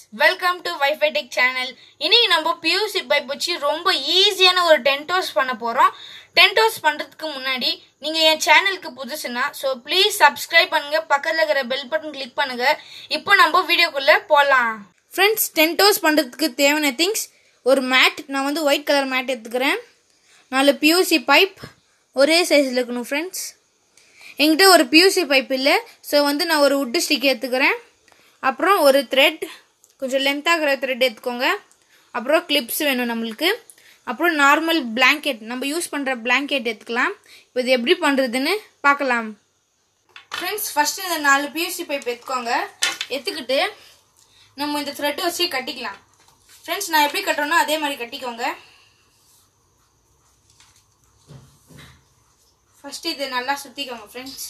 welcome to wifi tech channel இன்னைக்கு நம்ம PUC pipe வச்சு ரொம்ப ஈஸியான ஒரு டென்டோஸ் பண்ண போகிறோம் டென்டோஸ் பண்ணுறதுக்கு முன்னாடி நீங்கள் என் சேனலுக்கு புதுசுனா ஸோ ப்ளீஸ் சப்ஸ்கிரைப் பண்ணுங்கள் பக்கத்தில் இருக்கிற பெல் பட்டன் கிளிக் பண்ணுங்கள் இப்போ நம்ம வீடியோக்குள்ளே போகலாம் ஃப்ரெண்ட்ஸ் டென்டோஸ் பண்ணுறதுக்கு தேவையான திங்ஸ் ஒரு மேட் நான் வந்து ஒயிட் கலர் மேட் எடுத்துக்கிறேன் நாலு பியூசி பைப் ஒரே சைஸில் இருக்கணும் ஃப்ரெண்ட்ஸ் என்கிட்ட ஒரு பியூசி பைப் இல்லை ஸோ வந்து நான் ஒரு உட்டு ஸ்டிக் எடுத்துக்கிறேன் அப்புறம் ஒரு த்ரெட் கொஞ்சம் லென்த்தாகிற த்ரெட் எடுத்துக்கோங்க அப்புறம் கிளிப்ஸ் வேணும் நம்மளுக்கு அப்புறம் நார்மல் பிளாங்கெட் நம்ம யூஸ் பண்ணுற பிளாங்கெட் எடுத்துக்கலாம் இப்போ இது எப்படி பண்ணுறதுன்னு பார்க்கலாம் ஃப்ரெண்ட்ஸ் ஃபஸ்ட்டு இந்த நாலு பியூசி பைப் எடுத்துக்கோங்க எடுத்துக்கிட்டு நம்ம இந்த த்ரெட் வச்சு கட்டிக்கலாம் ஃப்ரெண்ட்ஸ் நான் எப்படி கட்டுறேனோ அதே மாதிரி கட்டிக்கோங்க ஃபஸ்ட்டு இது நல்லா சுற்றிக்கோங்க ஃப்ரெண்ட்ஸ்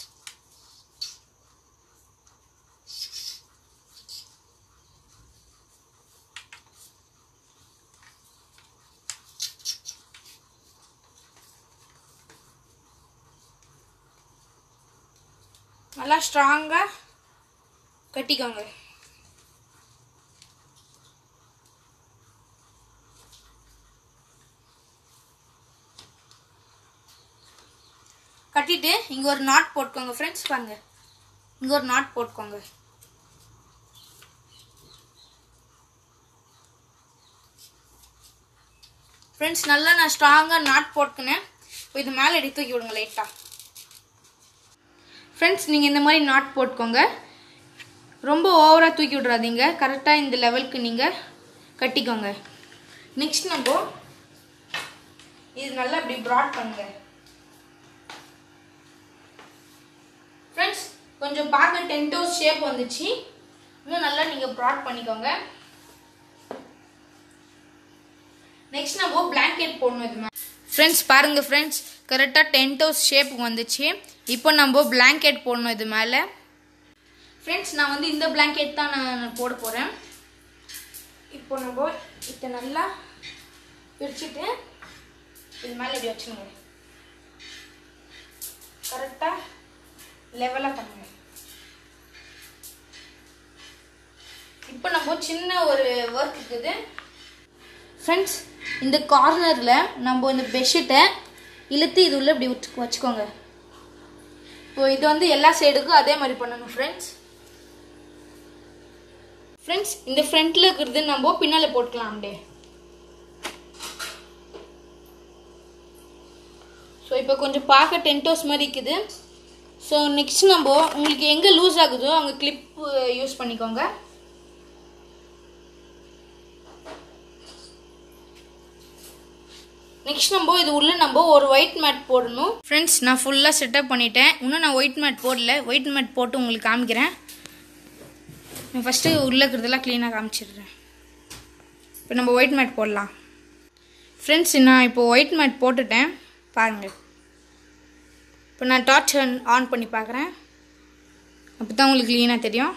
நல்லா ஸ்ட்ராங்காக கட்டிக்கோங்க கட்டிட்டு இங்கே ஒரு நாட் போட்டுக்கோங்க ஃப்ரெண்ட்ஸ் பாருங்க இங்கே ஒரு நாட் போட்டுக்கோங்க ஃப்ரெண்ட்ஸ் நல்லா நான் ஸ்ட்ராங்காக நாட் போட்டுக்கினேன் இப்போ இது மேலே எடுத்து தூக்கி விடுங்க லைட்டாக ஃப்ரெண்ட்ஸ் நீங்கள் இந்த மாதிரி நாட் போட்டுக்கோங்க ரொம்ப ஓவராக தூக்கி விட்றாதீங்க கரெக்டாக இந்த லெவலுக்கு நீங்கள் கட்டிக்கோங்க நெக்ஸ்ட் நம்ம இது நல்லா இப்படி ப்ராட் பண்ணுங்க ஃப்ரெண்ட்ஸ் கொஞ்சம் பார்க்க டென்டோஸ் ஷேப் வந்துச்சு இன்னும் நல்லா நீங்கள் ப்ராட் பண்ணிக்கோங்க நெக்ஸ்ட் நம்ம பிளாங்கெட் போடணும் இது மாதிரி ஃப்ரெண்ட்ஸ் பாருங்கள் ஃப்ரெண்ட்ஸ் கரெக்டாக டென்டோஸ் ஷேப்புக்கு வந்துச்சு இப்போ நம்ம பிளாங்கெட் போடணும் இது மேலே ஃப்ரெண்ட்ஸ் நான் வந்து இந்த பிளாங்கெட் தான் நான் போட போகிறேன் இப்போ நம்ம இதை நல்லா பிரிச்சுட்டு இது மேலே இப்படி வச்சுருங்க கரெக்டாக லெவலாக பண்ணுங்க இப்போ நம்ம சின்ன ஒரு ஒர்க் இருக்குது ஃப்ரெண்ட்ஸ் இந்த கார்னரில் நம்ம இந்த பெட்ஷீட்டை இழுத்து இது உள்ள இப்படி வச்சு வச்சுக்கோங்க இப்போ இது வந்து எல்லா சைடுக்கும் அதே மாதிரி பண்ணணும் ஃப்ரெண்ட்ஸ் ஃப்ரெண்ட்ஸ் இந்த ஃப்ரண்ட்டில் இருக்கிறது நம்ம பின்னால் போட்டுக்கலாம் அப்படியே ஸோ இப்போ கொஞ்சம் பார்க்க டென்டோஸ் மாதிரி இருக்குது ஸோ நெக்ஸ்ட் நம்ம உங்களுக்கு எங்கே லூஸ் ஆகுதோ அங்கே கிளிப் யூஸ் பண்ணிக்கோங்க நெக்ஸ்ட் நம்ம இது உள்ள நம்ம ஒரு ஒயிட் மேட் போடணும் ஃப்ரெண்ட்ஸ் நான் ஃபுல்லாக செட்டப் பண்ணிட்டேன் இன்னும் நான் ஒயிட் மேட் போடல ஒயிட் மேட் போட்டு உங்களுக்கு காமிக்கிறேன் நான் ஃபஸ்ட்டு உள்ளே இருக்கிறதெல்லாம் க்ளீனாக காமிச்சிடுறேன் இப்போ நம்ம ஒயிட் மேட் போடலாம் ஃப்ரெண்ட்ஸ் நான் இப்போ ஒயிட் மேட் போட்டுட்டேன் பாருங்கள் இப்போ நான் டார்ச் ஆன் பண்ணி பார்க்குறேன் அப்போ தான் உங்களுக்கு க்ளீனாக தெரியும்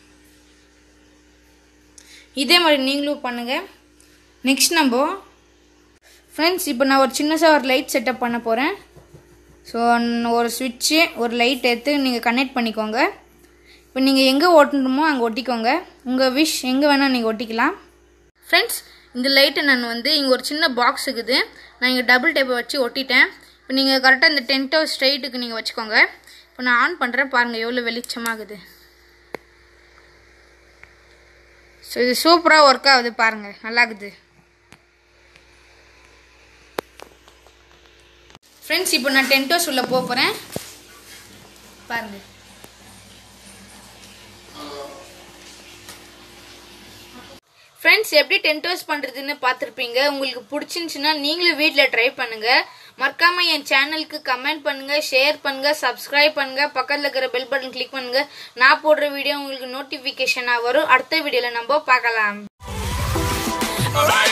இதே மாதிரி நீங்களும் பண்ணுங்கள் நெக்ஸ்ட் நம்ம ஃப்ரெண்ட்ஸ் இப்போ நான் ஒரு சின்னதாக ஒரு லைட் செட்டப் பண்ண போகிறேன் ஸோ ஒரு சுவிட்சு ஒரு லைட் எடுத்து நீங்கள் கனெக்ட் பண்ணிக்கோங்க இப்போ நீங்கள் எங்கே ஓட்டணுமோ அங்கே ஒட்டிக்கோங்க உங்கள் விஷ் எங்கே வேணால் நீங்கள் ஒட்டிக்கலாம் ஃப்ரெண்ட்ஸ் இந்த லைட்டை நான் வந்து இங்கே ஒரு சின்ன பாக்ஸ் இருக்குது நான் இங்கே டபுள் டேப்பை வச்சு ஒட்டிட்டேன் இப்போ நீங்கள் கரெக்டாக இந்த டென்ட்டோ ஸ்ட்ரைட்டுக்கு நீங்கள் வச்சுக்கோங்க இப்போ நான் ஆன் பண்ணுறேன் பாருங்கள் எவ்வளோ வெளிச்சமாகுது ஸோ இது சூப்பராக ஒர்க் ஆகுது பாருங்கள் நல்லாக்குது ஃப்ரெண்ட்ஸ் இப்போ நான் டென்டோஸ் உள்ள போக போகிறேன் பாருங்கள் ஃப்ரெண்ட்ஸ் எப்படி டென்டோஸ் பண்ணுறதுன்னு பார்த்துருப்பீங்க உங்களுக்கு பிடிச்சிருந்துச்சுன்னா நீங்களும் வீட்டில் ட்ரை பண்ணுங்கள் மறக்காமல் என் சேனலுக்கு கமெண்ட் பண்ணுங்கள் ஷேர் பண்ணுங்கள் சப்ஸ்கிரைப் பண்ணுங்கள் பக்கத்தில் இருக்கிற பெல் பட்டன் கிளிக் பண்ணுங்கள் நான் போடுற வீடியோ உங்களுக்கு நோட்டிஃபிகேஷனாக வரும் அடுத்த வீடியோவில் நம்ம பார்க்கலாம்